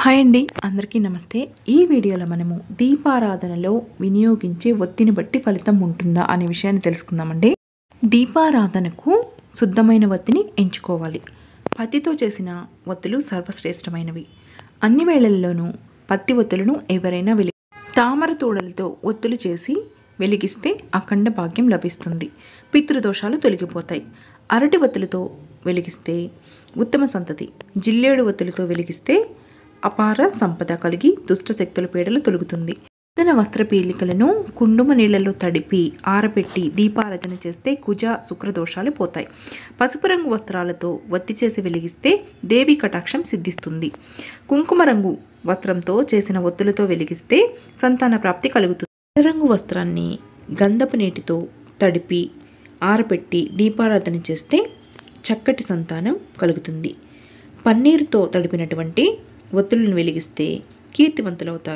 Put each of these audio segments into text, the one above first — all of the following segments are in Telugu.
హాయ్ అండి అందరికీ నమస్తే ఈ వీడియోలో మనము దీపారాధనలో వినియోగించే ఒత్తిని బట్టి ఫలితం ఉంటుందా అనే విషయాన్ని తెలుసుకుందామండి దీపారాధనకు శుద్ధమైన ఒత్తిని ఎంచుకోవాలి పత్తితో చేసిన ఒత్తులు సర్వశ్రేష్టమైనవి అన్ని వేళల్లోనూ పత్తి ఒత్తులను ఎవరైనా వెలి తామర తోడలతో ఒత్తులు చేసి వెలిగిస్తే అఖండ భాగ్యం లభిస్తుంది పితృదోషాలు తొలగిపోతాయి అరటి ఒత్తులతో వెలిగిస్తే ఉత్తమ సంతతి జిల్లేడు ఒత్తులతో వెలిగిస్తే అపార సంపద కలిగి దుష్ట శక్తుల పీడలు తొలుగుతుంది తన వస్త్ర పీలికలను కుండుమ నీళ్లలో తడిపి ఆరబెట్టి దీపారాధన చేస్తే కుజ శుక్రదోషాలు పోతాయి పసుపు రంగు వస్త్రాలతో ఒత్తి చేసి వెలిగిస్తే దేవి కటాక్షం సిద్ధిస్తుంది కుంకుమ రంగు వస్త్రంతో చేసిన ఒత్తులతో వెలిగిస్తే సంతాన ప్రాప్తి కలుగుతుంది ఎర్ర రంగు వస్త్రాన్ని గంధపు నీటితో తడిపి ఆరబెట్టి దీపారాధన చేస్తే చక్కటి సంతానం కలుగుతుంది పన్నీరుతో తడిపినటువంటి ఒత్తులను వెలిగిస్తే కీర్తివంతులవుతారు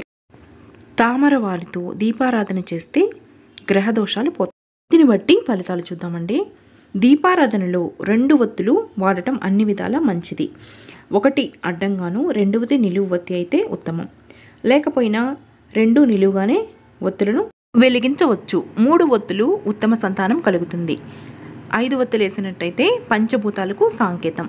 తామర వారితో దీపారాధన చేస్తే గ్రహదోషాలు పోతాయి దీన్ని బట్టి ఫలితాలు చూద్దామండి దీపారాధనలో రెండు ఒత్తులు వాడటం అన్ని విధాలా మంచిది ఒకటి అడ్డంగాను రెండవది నిలువు ఒత్తి అయితే ఉత్తమం లేకపోయినా రెండు నిలువుగానే ఒత్తులను వెలిగించవచ్చు మూడు ఒత్తులు ఉత్తమ సంతానం కలుగుతుంది ఐదు ఒత్తులు వేసినట్టయితే పంచభూతాలకు సాంకేతం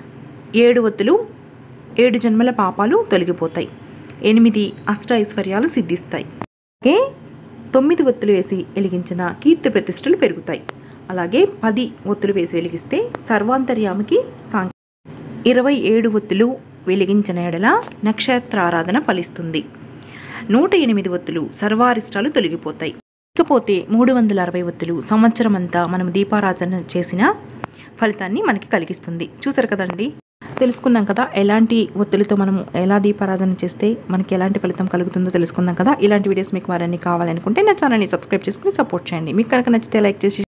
ఏడు ఒత్తులు ఏడు జన్మల పాపాలు తొలగిపోతాయి ఎనిమిది అష్ట ఐశ్వర్యాలు సిద్ధిస్తాయి అలాగే తొమ్మిది ఒత్తులు వేసి వెలిగించిన కీర్తి ప్రతిష్టలు పెరుగుతాయి అలాగే పది ఒత్తులు వేసి వెలిగిస్తే సర్వాంతర్యామికి సాంకేతం ఇరవై ఏడు ఒత్తులు వెలిగించిన ఎడల నక్షత్రారాధన ఫలిస్తుంది నూట ఎనిమిది ఒత్తులు సర్వారిష్టాలు తొలగిపోతాయి ఇకపోతే మూడు వందల అరవై ఒత్తులు సంవత్సరం అంతా మనం దీపారాధన చేసిన ఫలితాన్ని మనకి కలిగిస్తుంది చూసారు కదండి తెలుసుకున్నాం కదా ఎలాంటి ఒత్తులతో మనం ఎలా దీపారాధన చేస్తే మనకి ఎలాంటి ఫలితం కలుగుతుందో తెలుసుకుందాం కదా ఇలాంటి వీడియోస్ మీకు మరన్నీ కావాలనుకుంటే నా ఛానల్ని సబ్స్క్రైబ్ చేసుకుని సపోర్ట్ చేయండి మీకు కనుక నచ్చితే లైక్ చేసి